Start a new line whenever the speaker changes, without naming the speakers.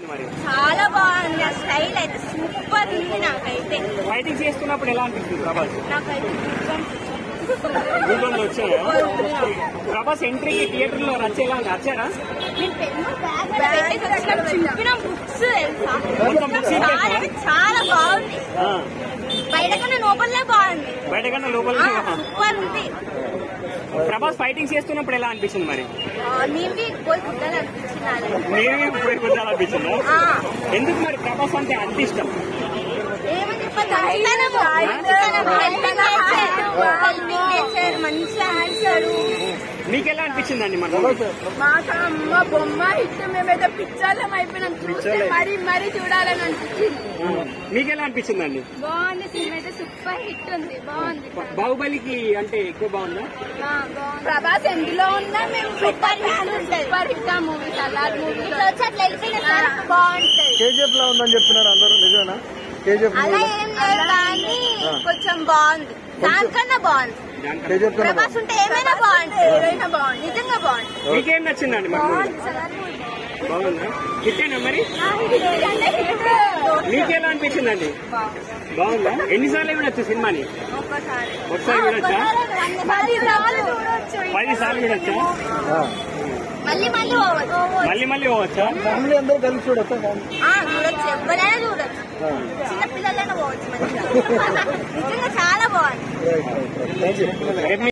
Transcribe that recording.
మరి
చాలా బాగుంది ఆ స్టైల్ అయితే సూపర్ ఉంది నాకైతే
ఫైటింగ్ చేస్తున్నప్పుడు ఎలా అనిపిస్తుంది ప్రభాస్
నాకైతే
గూగుల్లో వచ్చాయా ప్రభాస్ ఎంట్రీకి థియేటర్ లో రచ్చేలా రచ్చారా
నేను పెన్ను బ్యాగ్ పెట్టేసి వచ్చిన చింపిన బుక్స్ తెలుసా
మొత్తం books
చాలా
చింపేశావా?
అంటే చాలా బాగుంది
ఆ,
బయట కన్నా లోపలనే బాగుంది
బయట కన్నా లోపల
సూపర్ ఉంది
ప్రభాస్ ఫైటింగ్ చేస్తున్నప్పుడు ఎలా అనిపించింది మరి
నీవి పోయి కుట్టాలి అనిపించింది నాలో.
నేను ఇప్పుడు కొంచెం అనిపించిందా
ఆ,
ఎందుకు మరి ప్రభాస్ అంటే అంత ఇష్టం
ఏమని చెప్పాలి మంచితనము. మంచితనము. Helping nature. Helping nature. మంచిగా ఆన్సరు
మీకు ఎలా అనిపించిందండి మన
మాకు అమ్మ బొమ్మ హిట్ మేమైతే పిచ్చర్లం అయిపోయినాం చూస్తే మరీ మరీ చూడాలని అనిపించింది
మీకు ఎలా అనిపించిందండి
బాగుంది సినిమా అయితే సూపర్ హిట్ ఉంది బాగుంది
బాహుబలికి అంటే ఎక్కువ బాగుందా
ప్రభాస్ ఎందులో ఉన్నా మేము
సూపర్ హిట్ ఉంటుంది
సూపర్ హిట్ ఆ మూవీ సలార్ మూవీ
ఇట్లా వచ్చి అట్లా వెళ్ళిపోయిన సార్ బాగుంటుంది
కేజీఎఫ్ లా ఉందని చెప్తున్నారు అందరూ నిజమేనా కేజీఎఫ్
అలా ఏం లేదు కానీ కొంచెం బాగుంది దానికన్నా బాగుంది
దానికన్నా.
కేజీఎఫ్
ప్రభాస్ ఉంటే ఏమైనా బాగుంటుంది ఏమైనా బాగుంది నిజంగా బాగుంది
మీకేం నచ్చిందండి మరి మూవీ? బాగుందా హిట్టేనా మరి మీకు ఎలా అనిపించిందండి బాగుందా ఎన్నిసార్లు చూడొచ్చు సినిమాని
ఒక్కసారి
ఒకసారి చూడొచ్చా
మళ్ళీ రావాలి చూడొచ్చు
పది సార్లు చూడొచ్చా
మళ్ళీ మళ్ళీ పోవచ్చు
మళ్ళీ మళ్ళీ పోవచ్చా
ఫ్యామిలీ అందరూ కలిసి చూడొచ్చా
ఆ, చూడొచ్చు ఎవరైనా చూడొచ్చు చిన్న పిల్లలైనా పోవచ్చు మంచిగా నిజంగా చాలా బాగుంది
థ్యాంక్ యూ
రేపు